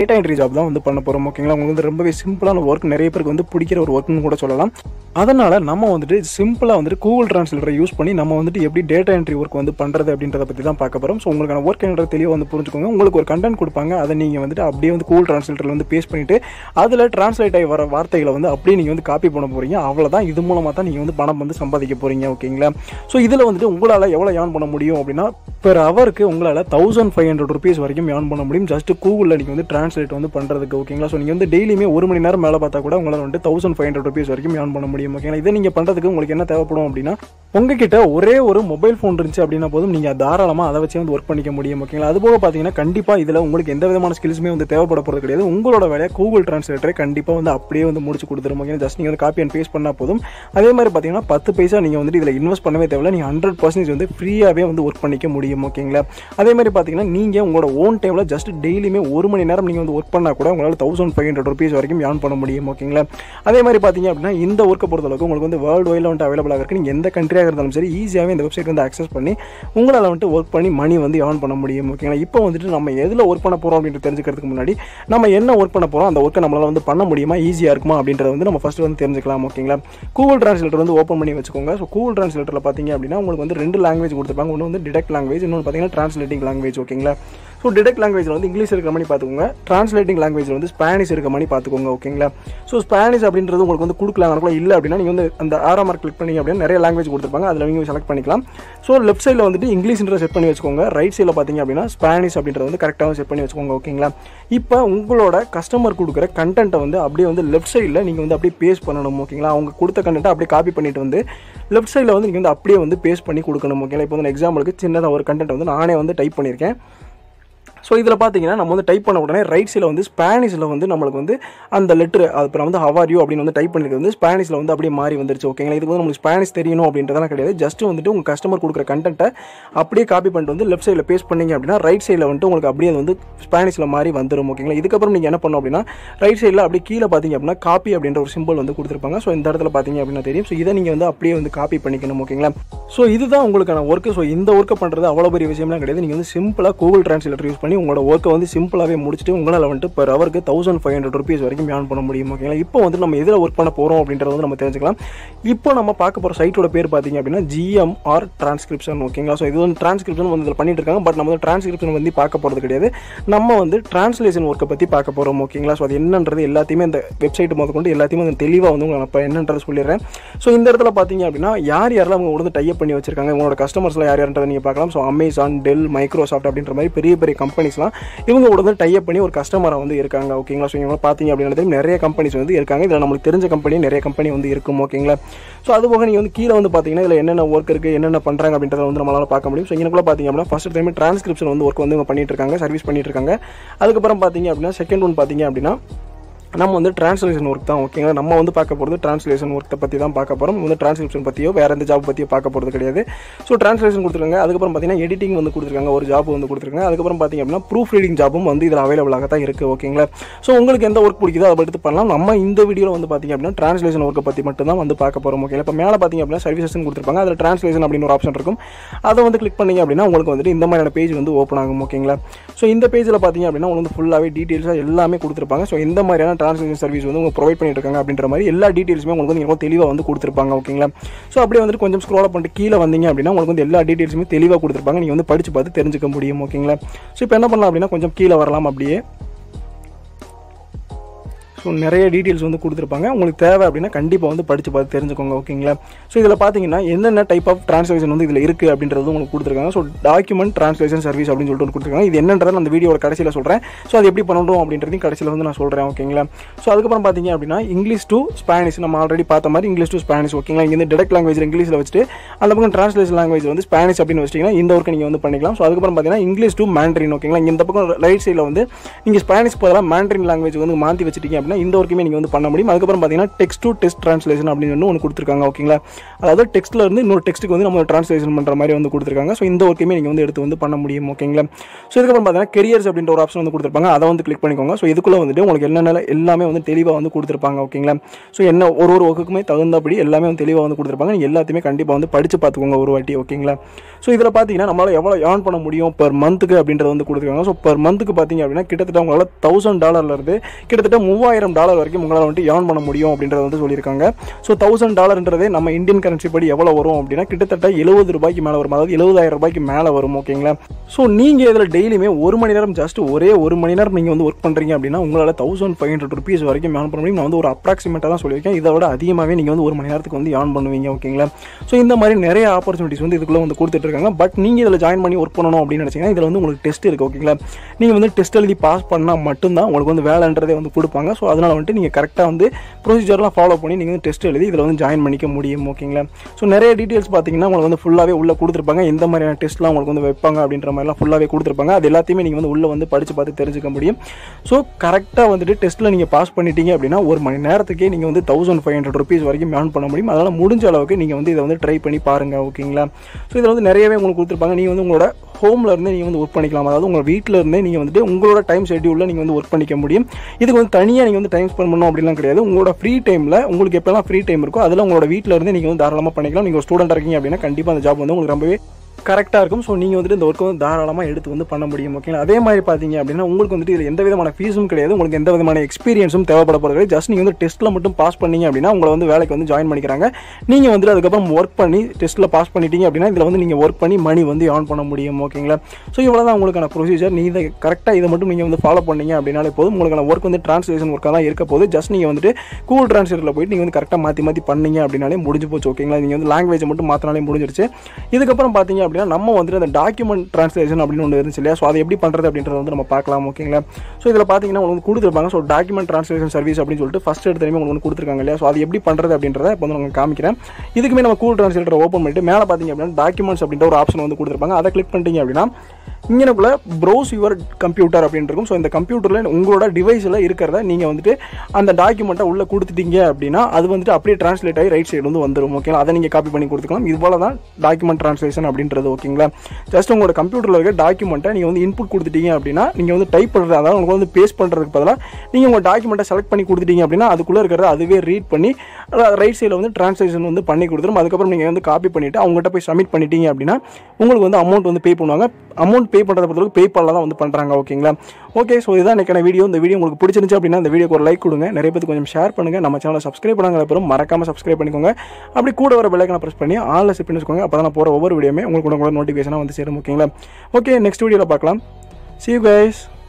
data entry job தான் வந்து பண்ண போகிறோம் ஓகேங்களா உங்களுக்கு வந்து ரொம்பவே சிம்பிளான ஒர்க் நிறைய பேருக்கு வந்து பிடிக்கிற ஒரு ஒர்க்னு கூட சொல்லலாம் அதனால் நம்ம வந்துட்டு சிம்பிளாக வந்துட்டு கூகுள் ட்ரான்ஸ்லேட்டரை யூஸ் பண்ணி நம்ம வந்துட்டு எப்படி டேட்டா என்ட்ரி ஒர்க் வந்து பண்ணுறது அப்படின்றத பற்றி தான் பார்க்க போகிறோம் ஸோ உங்களுக்கான ஒர்க் என்னன்ற தெளிவாக வந்து புரிஞ்சுக்கோங்க உங்களுக்கு ஒரு கண்டென்ட் கொடுப்பாங்க அதை நீங்கள் வந்துட்டு அப்படியே வந்து கூகுள் ட்ரான்ஸ்லேட்டரில் வந்து பேஸ்ட் பண்ணிவிட்டு அதில் ட்ரான்ஸ்லேட் ஆகி வர வார்த்தைகளை வந்து அப்படியே நீங்கள் வந்து காப்பி பண்ண போகிறீங்க அவ்வளோதான் இது மூலமாக தான் நீங்கள் வந்து பணம் வந்து சம்பாதிக்க போகிறீங்க ஓகேங்களா ஸோ இதில் வந்துட்டு உங்களால் எவ்வளோ ஏர்ன் பண்ண முடியும் அப்படின்னா பெர் ஹவருக்கு உங்களால் தௌசண்ட் ஃபைவ் ஹண்ட்ரட் ருபீஸ் வரைக்கும் ஏர்ன் பண்ண முடியும் ஜஸ்ட் கூகுளில் நீங்கள் வந்து ட்ரான்ஸ்லேட் வந்து பண்ணுறதுக்கு ஓகேங்களா ஸோ நீங்கள் வந்து டெய்லியுமே ஒரு மணி நேரம் மேலே பார்த்தா கூட உங்களால் வந்துட்டு தௌசண்ட் ஃபைவ் ஹண்ட்ரட் ருபீஸ் வரைக்கும் ஏர்ன் பண்ண முடியும் ஓகேங்களா இதை நீங்கள் பண்ணுறதுக்கு உங்களுக்கு என்ன தேவைப்படும் அப்படின்னா உங்ககிட்ட ஒரே ஒரு மொபைல் ஃபோன் இருந்துச்சு அப்படின்னா போதும் நீங்கள் தாராளமாக அதை வச்சு வந்து ஒர்க் பண்ணிக்க முடியும் ஓகேங்களா அது போக பார்த்தீங்கன்னா கண்டிப்பாக இதில் உங்களுக்கு எந்த விதமான ஸ்கில்ஸுமே வந்து தேவைப்பட போகிறது கிடையாது உங்களோட வேலையை கூகுள் ட்ரான்ஸ்லேட்டரை கண்டிப்பாக வந்து அப்படியே வந்து முடிச்சு கொடுத்துரும் ஓகேங்களா ஜஸ்ட் நீங்கள் வந்து காப்பி அண்ட் பேஸ்ட் பண்ணால் போதும் அதே மாதிரி பார்த்தீங்கன்னா பத்து பைசா நீங்கள் வந்துட்டு இதில் இன்வெஸ்ட் பண்ணவே தேவையில்ல நீங்கள் ஹண்ட்ரட் பர்சன்டேஜ் வந்து ஃப்ரீயாகவே வந்து ஒர்க் பண்ணிக்க முடியும் ஓகேங்களா அதே மாதிரி பார்த்தீங்கன்னா நீங்கள் உங்களோட ஓன் டைமில் ஜஸ்ட் டெய்லியுமே ஒரு மணி நேரம் நீங்கள் வந்து ஒர்க் பண்ணால் கூட உங்களால் தௌசண்ட் ஃபைவ் ஹண்ட்ரட் ருபீஸ் வரைக்கும் ஏர்ன் பண்ண முடியும் ஓகேங்களா அதே மாதிரி பார்த்தீங்க அப்படின்னா இந்த ஒர்க்கை பொறுத்தளவுக்கு உங்களுக்கு வந்து வேர்ல்டு வைடில் வந்துட்டு அவைலபிளாக இருக்குது நீங்கள் எந்த கண்ட்ரியாக இருந்தாலும் சரி ஈஸியாகவே இந்த வெப்சைட் வந்து அக்சஸ் பண்ணி உங்களால் வந்துட்டு ஒர்க் பண்ணி மணி வந்து ஏர்ன் பண்ண முடியும் ஓகேங்களா இப்போ வந்துட்டு நம்ம எதில் ஒர்க் பண்ண போகிறோம் அப்படின்ட்டு தெரிஞ்சுக்கிறதுக்கு முன்னாடி நம்ம என்ன ஒர்க் பண்ண போகிறோம் அந்த ஒர்க்கை நம்மளால் வந்து பண்ண முடியுமா ஈஸியாக இருக்குமா அப்படின்றத வந்து நம்ம ஃபஸ்ட்டு வந்து தெரிஞ்சுக்கலாம் ஓகேங்களா கூகுள் ட்ரான்ஸ்லேட்டர் வந்து ஓப்பன் பண்ணி வச்சுக்கோங்க ஸோ கூகுள் ட்ரான்ஸ்லேட்டரில் பார்த்தீங்க அப்படின்னா உங்களுக்கு வந்து ரெண்டு லாங்குவேஜ் கொடுத்துருப்பாங்க ஒன்று வந்து டிடெக்ட் லாங்குவேஜ் இன்னொன்று பார்த்தீங்கன்னா ட்ரான்ஸ்லேட்டிங் லாங்குவேஜ் ஓகேங்களா ஸோ டிடெக்ட் லாங்குவேஜில் வந்து இங்கிலீஷ் இருக்க மாதிரி பார்த்துக்கோங்க ட்ரான்ஸ்லேட்டிங் லாங்குவேஜில் வந்து ஸ்பானிஷ் இருக்க மாதிரி பார்த்துக்கோங்க ஓகேங்களா ஸோ ஸ்பானிஷ் அப்படின்றது உங்களுக்கு வந்து கொடுக்கலாம் கூட இல்லை அப்படின்னா நீங்கள் வந்து அந்த ஆரோ மார்க் கிளிக் பண்ணி அப்படின்னா நிறைய லாங்குவேஜ் கொடுத்துருப்பாங்க அதில் நீங்கள் செலக்ட் பண்ணிக்கலாம் ஸோ லெஃப்ட் சைடில் வந்துட்டு இங்கிலீஷ்ன்ற செட் பண்ணி வச்சுக்கோங்க ரைட் சைடில் பார்த்தீங்க அப்படின்னா ஸ்பானிஷ் அப்படின்றது வந்து கரெக்டாக செட் பண்ணி வச்சுக்கோங்க ஓகேங்களா இப்போ உங்களோட கஸ்டமர் கொடுக்குற கண்டென்ட்டை வந்து அப்படியே வந்து லெஃப்ட் சைடில் நீங்கள் வந்து அப்படியே பேஸ்ட் பண்ணணும் ஓகேங்களா அவங்க கொடுத்த கண்டென்ட்டை அப்படியே காப்பி பண்ணிட்டு வந்து லெஃப்ட் சைடில் வந்து நீங்கள் வந்து அப்படியே வந்து பேஸ்ட் பண்ணி கொடுக்கணும் ஓகேங்களா இப்போ வந்து எக்ஸாம்பிளுக்கு சின்னதாக ஒரு கண்டென்ட் வந்து நானே வந்து டைப் பண்ணியிருக்கேன் ஸோ இதில் பார்த்தீங்கன்னா நம்ம வந்து டைப் பண்ண உடனே ரைட் சைடில் வந்து ஸ்பானிஷில் வந்து நம்மளுக்கு வந்து அந்த லெட்ரு அப்புறம் வந்து ஹவார் யூ அப்படின்னு வந்து டைப் பண்ணிருக்கிறது வந்து ஸ்பானிஷில் வந்து அப்படியே மாறி வந்துருச்சு ஓகேங்களா இதுக்கு வந்து நம்மளுக்கு ஸ்பானிஷ் தெரியணும் அப்படின்றதெல்லாம் கிடையாது ஜஸ்ட் வந்துட்டு உங்கள் கஸ்டமர் கொடுக்குற கண்டென்ட்டை அப்படியே காப்பி பண்ணிட்டு வந்து லெஃப்ட் சைடில் பேஸ்ட் பண்ணீங்க அப்படின்னா ரைட் சைடில் வந்துட்டு உங்களுக்கு அப்படியே வந்து ஸ்பானிஷில் மாறி வந்துடும் ஓகேங்களா இதுக்கப்புறம் நீங்கள் என்ன பண்ணணும் அப்படின்னா ரைட் சைடில் அப்படியே கீழே பார்த்தீங்க அப்படின்னா காப்பி அப்படின்ற ஒரு சிம்பிள் வந்து கொடுத்துருப்பாங்க ஸோ இந்த இடத்துல பார்த்தீங்க அப்படின்னா தெரியும் ஸோ இதை நீங்கள் வந்து அப்படியே வந்து காப்பி பண்ணிக்கணும் ஓகேங்களா ஸோ இதுதான் உங்களுக்கான ஒர்க்கு ஸோ இந்த ஒர்க்கை பண்ணுறது அவ்வளோ பெரிய விஷயம்லாம் கிடையாது நீங்கள் வந்து சிம்பிளாக கூகுள் ட்ரான்ஸ்லேட்டர் யூஸ் பண்ணி உங்களோட ஒர்க்கை வந்து சிம்பிளாகவே முடிச்சுட்டு உங்களால் வந்துட்டு per ஹவருக்கு தௌசண்ட் ஃபைவ் ஹண்ட்ரட் ருபீஸ் வரைக்கும் ஏர்ன் பண்ண முடியும் ஓகேங்களா இப்போ வந்து நம்ம எதில் ஒர்க் பண்ண போகிறோம் அப்படின்றத வந்து நம்ம தெரிஞ்சுக்கலாம் இப்போ நம்ம பார்க்க போகிற சைட்டோட பேர் பார்த்தீங்க அப்படின்னா ஜிஎம்ஆர் டிரான்ஸ்கிரிப்ஷன் ஓகேங்களா ஸோ இது வந்து டிரான்ஸ்கிரிப்ஷன் வந்து இதில் பண்ணிட்டு இருக்காங்க பட் நம்ம வந்து டிரான்ஸ்கிரிப்ஷன் வந்து பார்க்க போகிறது கிடையாது நம்ம வந்து டிரான்ஸ்லேஷன் ஒர்க்கை பற்றி பார்க்க போகிறோம் ஓகேங்களா ஸோ அது என்னன்றது எல்லாத்தையுமே இந்த வெப்சைட் முதற்கொண்டு எல்லாத்தையுமே வந்து தெளிவாக வந்து உங்களுக்கு இப்போ என்னன்றது சொல்லிடுறேன் ஸோ இந்த இடத்துல பார்த்தீங்க அப்படின்னா யார் யாரெல்லாம் அவங்க வந்து டைப் பண்ணி வச்சிருக்காங்க உங்களோட கஸ்டமர்ஸ்லாம் யார் யாருன்றதை நீங்கள் பார்க்கலாம் ஸோ அமேசான் டெல் மைக்ரோசாஃப்ட் அப்படின்ற மாதிரி பெரிய பெரிய கம்பெனிஸ்லாம் இவங்க கூட வந்து டைப் பண்ணி ஒரு கஸ்டமராக வந்து இருக்காங்க ஓகேங்களா ஸோ இவங்க பார்த்தீங்க அப்படின்னா தெரியும் நிறைய கம்பெனிஸ் வந்து இருக்காங்க இதில் நம்மளுக்கு தெரிஞ்ச கம்பெனி நிறைய கம்பெனி வந்து இருக்கும் ஓகேங்களா ஸோ அது போக நீங்கள் வந்து கீழே வந்து பார்த்தீங்கன்னா இதில் என்னென்ன ஒர்க் இருக்குது என்னென்ன பண்ணுறாங்க அப்படின்றத வந்து நம்மளால் பார்க்க முடியும் ஸோ இங்கனக்குள்ள பார்த்தீங்க அப்படின்னா ஃபஸ்ட் டைம் டிரான்ஸ்கிரிப்ஷன் வந்து ஒர்க் வந்து இவங்க பண்ணிட்டு இருக்காங்க சர்வீஸ் பண்ணிட்டு இருக்காங்க அதுக்கப்புறம் பார்த்தீங்க அப்படின்னா செகண்ட் ஒன் பார்த்தீங்க அப்படின்னா நம்ம வந்து டிரான்ஸ்லேஷன் ஒர்க் தான் ஓகேங்களா நம்ம வந்து பார்க்க போகிறது டிரான்ஸ்லேஷன் ஒர்க்கை பற்றி தான் பார்க்க போகிறோம் வந்து டிரான்ஸ்கிரிப்ஷன் பற்றியோ வேறு எந்த ஜாப் பற்றியோ பார்க்க போகிறது கிடையாது ஸோ டிரான்ஸ்லேஷன் கொடுத்துருக்காங்க அதுக்கப்புறம் பார்த்தீங்கன்னா எடிட்டிங் வந்து கொடுத்துருக்காங்க ஒரு ஜாப் வந்து கொடுத்துருக்காங்க அதுக்கப்புறம் பார்த்தீங்க அப்படின்னா ப்ரூஃப் ரீடிங் ஜாப்பும் வந்து இதில் அவைலபிளாக தான் இருக்குது ஓகேங்களா ஸோ உங்களுக்கு எந்த ஒர்க் பிடிக்குதோ அதை எடுத்து பண்ணலாம் நம்ம இந்த வீடியோவில் வந்து பார்த்தீங்க அப்படின்னா டிரான்ஸ்லேஷன் ஒர்க்கை பற்றி மட்டும் தான் வந்து பார்க்க போகிறோம் ஓகேங்களா இப்போ மேலே பார்த்தீங்க அப்படின்னா சர்வீசஸ் கொடுத்துருப்பாங்க அதில் டிரான்ஸ்லேஷன் அப்படின்னு ஒரு ஆப்ஷன் இருக்கும் அதை வந்து கிளிக் பண்ணீங்க அப்படின்னா உங்களுக்கு வந்துட்டு இந்த மாதிரியான பேஜ் வந்து ஓப்பன் ஆகும் ஓகேங்களா ஸோ இந்த பேஜில் பார்த்தீங்க அப்படின்னா உங்களுக்கு வந்து ஃபுல்லாகவே டீட்டெயில்ஸாக எல்லாமே கொடுத்துருப்பாங்க ஸோ இந்த மாதிரியான டிரான்ஸ்லேஷன் சர்வீஸ் வந்து உங்களுக்கு ப்ரொவைட் பண்ணிட்டு இருக்காங்க அப்படின்ற மாதிரி எல்லா டீட்டெயில்ஸுமே உங்களுக்கு வந்து ரொம்ப தெளிவாக வந்து கொடுத்துருப்பாங்க ஓகேங்களா ஸோ அப்படியே வந்துட்டு கொஞ்சம் ஸ்க்ரோல் பண்ணிட்டு கீழே வந்தீங்க அப்படின்னா உங்களுக்கு வந்து எல்லா டீட்டெயில்ஸுமே தெளிவாக கொடுத்துருப்பாங்க நீங்கள் வந்து படிச்சு பார்த்து தெரிஞ்சுக்க முடியும் ஓகேங்களா ஸோ இப்போ என்ன பண்ணலாம் அப்படின்னா கொஞ்சம் கீழே வரலாம் அப்படியே ஸோ நிறைய டீட்டெயில்ஸ் வந்து கொடுத்துருப்பாங்க உங்களுக்கு தேவை அப்படின்னா கண்டிப்பாக வந்து படித்து பார்த்து தெரிஞ்சுக்கோங்க ஓகேங்களா ஸோ இதில் பார்த்தீங்கன்னா என்னென்ன டைப் ஆஃப் ட்ரான்ஸ்லேஷன் வந்து இதில் இருக்குது அப்படின்றது உங்களுக்கு கொடுத்துருக்காங்க ஸோ டாக்குமெண்ட் ட்ரான்ஸ்லேஷன் சர்வீஸ் அப்படின்னு சொல்லிட்டு ஒன்று கொடுத்துருக்காங்க இது என்னன்றதை அந்த வீடியோட கடைசியில் சொல்கிறேன் ஸோ அது எப்படி பண்ணணும் அப்படின்றதையும் கடைசியில் வந்து நான் சொல்கிறேன் ஓகேங்களா ஸோ அதுக்கப்புறம் பார்த்தீங்க அப்படின்னா இங்கிலீஷ் டு ஸ்பானிஷ் நம்ம ஆல்ரெடி பார்த்த மாதிரி இங்கிலீஷ் டு ஸ்பானிஷ் ஓகேங்களா இங்கே டெரக்ட் லாங்குவேஜ் இங்கிலீஷில் வச்சுட்டு அந்த பக்கம் ட்ரான்ஸ்லேஷன் லாங்குவேஜ் வந்து ஸ்பானிஷ் அப்படின்னு வச்சிட்டிங்கன்னா இந்த ஒர்க்கு நீங்கள் வந்து பண்ணிக்கலாம் ஸோ அதுக்கப்புறம் பார்த்தீங்கன்னா இங்கிலீஷ் டு மேண்ட்ரின் ஓகேங்களா இந்த பக்கம் ரைட் சைடில் வந்து நீங்கள் ஸ்பானிஷ் பதிலாக மேண்ட்ரின் லாங்குவேஜ் வந்து மாற்றி வச்சிட்டீங்க அப்படின்னா அப்படின்னா இந்த ஒர்க்குமே நீங்கள் வந்து பண்ண முடியும் அதுக்கப்புறம் பார்த்தீங்கன்னா டெக்ஸ்ட் டு டெக்ஸ்ட் ட்ரான்ஸ்லேஷன் அப்படின்னு ஒன்று கொடுத்துருக்காங்க ஓகேங்களா அதாவது டெக்ஸ்ட்டில் இருந்து இன்னொரு டெக்ஸ்ட்டுக்கு வந்து நம்ம ட்ரான்ஸ்லேஷன் பண்ணுற மாதிரி வந்து கொடுத்துருக்காங்க ஸோ இந்த ஒர்க்குமே நீங்கள் வந்து எடுத்து வந்து பண்ண முடியும் ஓகேங்களா ஸோ இதுக்கப்புறம் பார்த்தீங்கன்னா கெரியர்ஸ் அப்படின்ற ஒரு ஆப்ஷன் வந்து கொடுத்துருப்பாங்க அதை வந்து கிளிக் பண்ணிக்கோங்க ஸோ இதுக்குள்ளே வந்துட்டு உங்களுக்கு என்னென்ன எல்லாமே வந்து தெளிவாக வந்து கொடுத்துருப்பாங்க ஓகேங்களா ஸோ என்ன ஒரு ஒரு ஒர்க்குமே தகுந்தபடி எல்லாமே வந்து தெளிவாக வந்து கொடுத்துருப்பாங்க நீங்கள் எல்லாத்தையுமே கண்டிப்பாக வந்து படித்து பார்த்துக்கோங்க ஒரு வாட்டி ஓகேங்களா ஸோ இதில் பார்த்தீங்கன்னா நம்மளால் எவ்வளோ ஏர்ன் பண்ண முடியும் பர் மந்த்துக்கு அப்படின்றத வந்து கொடுத்துருக்காங்க ஸோ பர் மந்த்துக்கு பார்த்தீங்க அப்படின்னா கிட்டத்தட்ட உங்களால் தௌசண்ட் டாலர்லேருந்து கிட்டத்தட்ட மூவாயிரம் டாலர் வரைக்கும் உங்களால் வந்துட்டு ஏர்ன் பண்ண முடியும் அப்படின்றத வந்து சொல்லியிருக்காங்க ஸோ தௌசண்ட் டாலர்ன்றதே நம்ம இந்தியன் கரன்சி படி எவ்வளோ வரும் அப்படின்னா கிட்டத்தட்ட எழுபது ரூபாய்க்கு மேலே வரும் அதாவது எழுபதாயிரம் ரூபாய்க்கு மேலே வரும் ஓகேங்களா ஸோ நீங்கள் இதில் டெய்லியுமே ஒரு மணி நேரம் ஜஸ்ட் ஒரே ஒரு மணி நேரம் நீங்கள் வந்து ஒர்க் பண்ணுறீங்க அப்படின்னா உங்களால் தௌசண்ட் ஃபைவ் ஹண்ட்ரட் ருபீஸ் வரைக்கும் ஏர்ன் பண்ண முடியும் நான் வந்து ஒரு அப்ராக்சிமேட்டாக தான் சொல்லியிருக்கேன் இதை விட அதிகமாகவே நீங்கள் வந்து ஒரு மணி நேரத்துக்கு வந்து ஏர்ன் பண்ணுவீங்க ஓகேங்களா ஸோ இந்த மாதிரி நிறைய ஆப்பர்ச்சுனிட்டிஸ் வந்து இதுக்குள்ளே வந்து கொடுத்துட்ருக்காங்க பட் நீங்கள் இதில் ஜாயின் பண்ணி ஒர்க் பண்ணணும் அப்படின்னு நினச்சிங்கன்னா இதில் வந்து உங்களுக்கு டெஸ்ட் இருக்குது ஓகேங்களா நீங்கள் வந்து டெஸ்ட் எழுதி பாஸ் பண்ணால் மட்டும்தான் உங்களுக்கு வந்து வேலைன்றதே வந்து கொடுப்பாங்க ஸோ அதனால் வந்துட்டு நீங்கள் கரெக்டாக வந்து ப்ரொசீஜர்லாம் ஃபாலோ பண்ணி நீங்கள் வந்து டெஸ்ட் எழுதி இதில் வந்து ஜாயின் பண்ணிக்க முடியும் ஓகேங்களா ஸோ நிறைய டீட்டெயில்ஸ் பார்த்தீங்கன்னா உங்களுக்கு வந்து ஃபுல்லாகவே உள்ளே கொடுத்துருப்பாங்க எந்த மாதிரியான டெஸ்ட்லாம் உங்களுக்கு வந்து வைப்பாங்க அப்படின்ற மாதிரிலாம் ஃபுல்லாகவே கொடுத்துருப்பாங்க அது எல்லாத்தையுமே நீங்கள் வந்து உள்ளே வந்து படித்து பார்த்து தெரிஞ்சுக்க முடியும் ஸோ கரெக்டாக வந்துட்டு டெஸ்ட்டில் நீங்கள் பாஸ் பண்ணிட்டீங்க அப்படின்னா ஒரு மணி நேரத்துக்கே நீங்கள் வந்து தௌசண்ட் ஃபைவ் ஹண்ட்ரட் ருபீஸ் வரைக்கும் ஏர்ன் பண்ண முடியும் அதனால் முடிஞ்ச அளவுக்கு நீங்கள் வந்து இதை வந்து ட்ரை பண்ணி பாருங்கள் ஓகேங்களா ஸோ இதில் வந்து நிறையவே உங்களுக்கு கொடுத்துருப்பாங்க நீங்கள் வந்து உங்களோட ஹோமில் இருந்தே நீங்கள் வந்து ஒர்க் பண்ணிக்கலாம் அதாவது உங்கள் வீட்டில் இருந்தே நீங்கள் வந்துட்டு உங்களோட டைம் ஷெட்யூலில் நீங்கள் வந்து ஒர்க் பண்ணிக்க முடியும் இதுக்கு வந்து தனியாக நீங்கள் வந்து டைம் ஸ்பெண்ட் பண்ணணும் அப்படிலாம் கிடையாது உங்களோட ஃப்ரீ டைமில் உங்களுக்கு எப்போல்லாம் ஃப்ரீ டைம் இருக்கோ அதில் உங்களோட வீட்டில் இருந்தே நீங்கள் வந்து தாராளமாக பண்ணிக்கலாம் நீங்கள் ஒரு ஸ்டூடெண்ட் இருக்கீங்க அப்படின்னா கண்டிப்பாக அந்த ஜாப் வந்து உங்களுக்கு ரொம்பவே கரெக்டாக இருக்கும் ஸோ நீங்கள் வந்துட்டு இந்த ஒர்க்கை வந்து தாராளமாக எடுத்து வந்து பண்ண முடியும் ஓகேங்களா அதே மாதிரி பார்த்தீங்க அப்படின்னா உங்களுக்கு வந்துட்டு இதில் எந்த விதமான ஃபீஸும் கிடையாது உங்களுக்கு எந்த விதமான எக்ஸ்பீரியன்ஸும் தேவைப்பட போகிறது ஜஸ்ட் நீங்கள் வந்து டெஸ்ட்டில் மட்டும் பாஸ் பண்ணீங்க அப்படின்னா உங்களை வந்து வேலைக்கு வந்து ஜாயின் பண்ணிக்கிறாங்க நீங்கள் வந்துட்டு அதுக்கப்புறம் ஒர்க் பண்ணி டெஸ்ட்டில் பாஸ் பண்ணிட்டீங்க அப்படின்னா இதில் வந்து நீங்கள் ஒர்க் பண்ணி மணி வந்து ஏர்ன் பண்ண முடியும் ஓகேங்களா ஸோ இவ்வளோ தான் உங்களுக்கான ப்ரொசீஜர் நீ இதை கரெக்டாக இதை மட்டும் நீங்கள் வந்து ஃபாலோ பண்ணீங்க அப்படின்னாலே போதும் உங்களுக்கான ஒர்க் வந்து ட்ரான்ஸ்லேஷன் ஒர்க்காக தான் இருக்க போது ஜஸ்ட் நீங்கள் வந்துட்டு கூல் ட்ரான்ஸ்லேட்டரில் போயிட்டு நீங்கள் வந்து கரெக்டாக மாற்றி மாற்றி பண்ணீங்க அப்படின்னாலே முடிஞ்சு போச்சு ஓகேங்களா நீங்கள் வந்து லாங்குவேஜ் மட்டும் மாற்றினாலே முடிஞ்சிருச்சு இதுக்கப்புறம் பார்த்தீங்க அப்படின்னா நம்ம வந்துட்டு அந்த டாக்குமெண்ட் ட்ரான்ஸ்லேஷன் அப்படின்னு ஒன்று இருந்துச்சு இல்லையா ஸோ அதை எப்படி பண்ணுறது அப்படின்றத வந்து நம்ம பார்க்கலாம் ஓகேங்களா ஸோ இதில் பார்த்தீங்கன்னா உங்களுக்கு வந்து கொடுத்துருப்பாங்க ஸோ டாக்குமெண்ட் ட்ரான்ஸ்லேஷன் சர்வீஸ் அப்படின்னு சொல்லிட்டு ஃபஸ்ட் எடுத்தனையுமே உங்களுக்கு வந்து கொடுத்துருக்காங்க இல்லையா ஸோ அது எப்படி பண்ணுறது அப்படின்றத இப்போ வந்து உங்களுக்கு காமிக்கிறேன் இதுக்குமே நம்ம கூல் ட்ரான்ஸ்லேட்டர் ஓப்பன் பண்ணிட்டு மேலே பார்த்தீங்க அப்படின்னா டாக்குமெண்ட்ஸ் அப்படின்ற ஒரு ஆப்ஷன் வந்து கொடுத்துருப்பாங்க அதை கிளிக் பண்ணிட்டீங்க அப்படின்னா இங்கனக்குள்ள ப்ரௌஸ் யுவர் கம்ப்யூட்டர் அப்படின்னு இருக்கும் ஸோ இந்த கம்ப்யூட்டரில் உங்களோட டிவைஸில் இருக்கிறத நீங்கள் வந்துட்டு அந்த டாக்குமெண்ட்டை உள்ளே கொடுத்துட்டீங்க அப்படின்னா அது வந்துட்டு அப்படியே ட்ரான்ஸ்லேட் ஆகி ரைட் சைடு வந்து வந்துடும் ஓகேங்களா அதை நீங்கள் காப்பி பண்ணி கொடுத்துக்கலாம் இது போல தான் டாக்குமெண்ட் ட்ரான்ஸ்லேஷன் அப்படின்றது ஓகேங்களா ஜஸ்ட் உங்களோட கம்ப்யூட்டரில் இருக்க டாக்குமெண்ட்டை நீங்கள் வந்து இன்புட் கொடுத்துட்டீங்க அப்படின்னா நீங்கள் வந்து டைப் பண்ணுறது அதாவது உங்களுக்கு வந்து பேஸ்ட் பண்ணுறதுக்கு பதிலாக நீங்கள் உங்கள் டாக்குமெண்ட்டை செலக்ட் பண்ணி கொடுத்துட்டீங்க அப்படின்னா அதுக்குள்ளே இருக்கிறத அதுவே ரீட் பண்ணி ரைட் சைடில் வந்து ட்ரான்ஸ்லேஷன் வந்து பண்ணி கொடுத்துரும் அதுக்கப்புறம் நீங்கள் வந்து காப்பி பண்ணிவிட்டு அவங்ககிட்ட போய் சப்மிட் பண்ணிட்டீங்க அப்படின்னா உங்களுக்கு வந்து அமௌண்ட் வந்து பே பண்ணுவாங்க அமௌண்ட் பே பண்ணுறத பொறுத்தவரைக்கும் பேபாலில் தான் வந்து பண்ணுறாங்க ஓகேங்களா ஓகே ஸோ இதுதான் எனக்கான வீடியோ இந்த வீடியோ உங்களுக்கு பிடிச்சிருந்துச்சு அப்படின்னா இந்த வீடியோக்கு ஒரு லைக் கொடுங்க நிறைய பேருக்கு கொஞ்சம் ஷேர் பண்ணுங்கள் நம்ம சேனலை சப்ஸ்கிரைப் பண்ணாங்க அப்புறம் மறக்காமல் சப்ஸ்கிரைப் பண்ணிக்கோங்க அப்படி கூட வர பெல்லைக்கனை ப்ரெஸ் பண்ணி ஆளில் செட் பண்ணிக்கோங்க அப்போ தான் நான் போகிற ஒவ்வொரு வீடியோமே உங்களுக்கு கூட நோட்டிஃபிகேஷனாக வந்து சேரும் ஓகேங்களா ஓகே நெக்ஸ்ட் வீடியோவில் பார்க்கலாம் see you guys